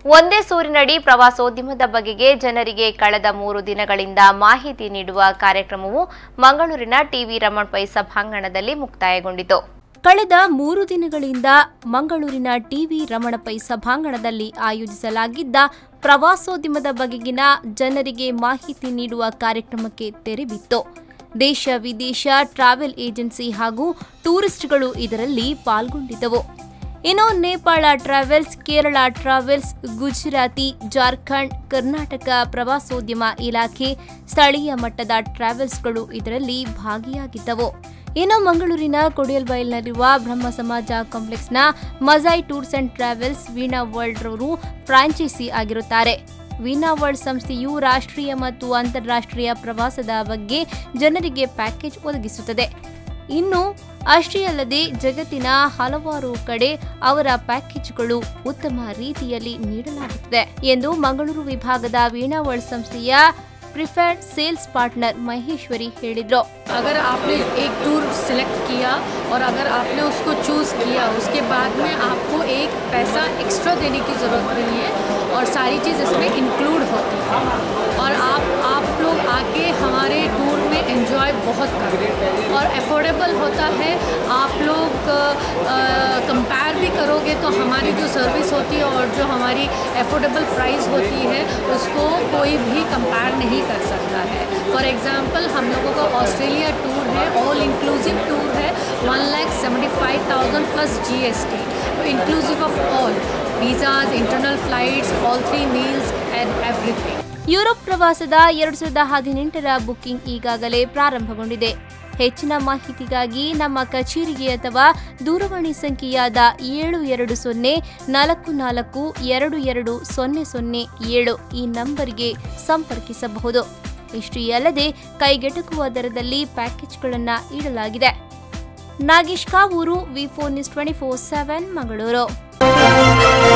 ಒಂದೇ ಸೂರಿನಡಿ ಪ್ರವಾಸೋದ್ಯಮದ ಬಗೆಗೆ ಜನರಿಗೆ ಕಳೆದ ಮೂರು ದಿನಗಳಿಂದ ಮಾಹಿತಿ ನೀಡುವ ಕಾರ್ಯಕ್ರಮವು ಮಂಗಳೂರಿನ ಟಿವಿ ರಮಣ್ ಪೈ ಸಭಾಂಗಣದಲ್ಲಿ ಮುಕ್ತಾಯಗೊಂಡಿತು ಕಳೆದ ಮೂರು ದಿನಗಳಿಂದ ಮಂಗಳೂರಿನ ಟಿವಿ ರಮಣಪೈ ಸಭಾಂಗಣದಲ್ಲಿ ಆಯೋಜಿಸಲಾಗಿದ್ದ ಪ್ರವಾಸೋದ್ಯಮದ ಬಗೆಗಿನ ಜನರಿಗೆ ಮಾಹಿತಿ ನೀಡುವ ಕಾರ್ಯಕ್ರಮಕ್ಕೆ ತೆರೆಬಿತ್ತು ದೇಶ ವಿದೇಶ ಟ್ರಾವೆಲ್ ಏಜೆನ್ಸಿ ಹಾಗೂ ಟೂರಿಸ್ಟ್ಗಳು ಇದರಲ್ಲಿ ಪಾಲ್ಗೊಂಡಿದ್ದವು ಇನ್ನು ನೇಪಾಳ ಟ್ರಾವೆಲ್ಸ್ ಕೇರಳ ಟ್ರಾವೆಲ್ಸ್ ಗುಜರಾತಿ ಜಾರ್ಖಂಡ್ ಕರ್ನಾಟಕ ಪ್ರವಾಸೋದ್ಯಮ ಇಲಾಖೆ ಸ್ಥಳೀಯ ಮಟ್ಟದ ಟ್ರಾವೆಲ್ಸ್ಗಳು ಇದರಲ್ಲಿ ಭಾಗಿಯಾಗಿದ್ದವು ಇನ್ನು ಮಂಗಳೂರಿನ ಕೊಡಿಯಲ್ಬೈಲ್ನಲ್ಲಿರುವ ಬ್ರಹ್ಮ ಸಮಾಜ ಕಾಂಪ್ಲೆಕ್ಸ್ನ ಮಜಾಯ್ tours and travels Veena world ರವರು ಫ್ರಾಂಚೈಸಿ ಆಗಿರುತ್ತಾರೆ ವೀಣಾ ವರ್ಲ್ಡ್ ಸಂಸ್ಥೆಯು ರಾಷ್ಟ್ರೀಯ ಮತ್ತು ಅಂತಾರಾಷ್ಟ್ರೀಯ ಪ್ರವಾಸದ ಬಗ್ಗೆ ಜನರಿಗೆ ಪ್ಯಾಕೇಜ್ ಒದಗಿಸುತ್ತದೆ ಇನ್ನು ಅಷ್ಟೇ ಅಲ್ಲದೆ ಜಗತ್ತಿನ ಹಲವಾರು ಕಡೆ ಅವರ ಪ್ಯಾಕೇಜ್ಗಳು ಉತ್ತಮ ರೀತಿಯಲ್ಲಿ ನೀಡಲಾಗುತ್ತದೆ ಎಂದು ಮಂಗಳೂರು ವಿಭಾಗದ ವೀಣಾ ವರ್ಲ್ಡ್ ಸಂಸ್ಥೆಯ ಪ್ರಿಫರ್ಡ್ ಸೇಲ್ಸ್ ಪಾರ್ಟ್ನರ್ ಮಹೇಶ್ವರಿ ಹೇಳಿದರು अगर आपने एक टूर सिलेक्ट किया और अगर आपने उसको चूज़ किया उसके बाद में आपको एक पैसा एक्स्ट्रा देने की ज़रूरत नहीं है और सारी चीज़ इसमें इंक्लूड होती है और आप आप लोग आके हमारे टूर में एंजॉय बहुत करें और अफोर्डेबल होता है आप लोग कंपेयर भी करोगे तो हमारी जो सर्विस होती है और जो हमारी अफोर्डेबल प्राइस होती है उसको कोई भी कंपेयर नहीं कर सकता है फॉर एग्ज़ाम्पल हम लोगों का ऑस्ट्रेलिया टूर है ऑल इंक्लूसिव टूर है one lakh seventy five thousand plus G S T inclusive of all visas internal flights all three meals and everything Europe ಪ್ರವಾಸದ ಎರಡು ಸಾವಿರದ ಹದಿನೆಂಟರ ಬುಕ್ಕಿಂಗ್ ಈಗಾಗಲೇ ಪ್ರಾರಂಭಗೊಂಡಿದೆ ಹೆಚ್ಚಿನ ಮಾಹಿತಿಗಾಗಿ ನಮ್ಮ ಕಚೇರಿಗೆ ಅಥವಾ ದೂರವಾಣಿ ಸಂಖ್ಯೆಯಾದ ಏಳು ಎರಡು ಸೊನ್ನೆ ನಾಲ್ಕು ನಾಲ್ಕು ಎರಡು ಎರಡು ಸೊನ್ನೆ ಸೊನ್ನೆ ಏಳು ಈ ನಂಬರ್ಗೆ ಸಂಪರ್ಕಿಸಬಹುದು ಇಷ್ಟೇ ಅಲ್ಲದೆ ಕೈಗೆಟುಕುವ ದರದಲ್ಲಿ ಪ್ಯಾಕೇಜ್ಗಳನ್ನು ಇಡಲಾಗಿದೆ Nagesh Kavoor V four news twenty four seven Mangaluru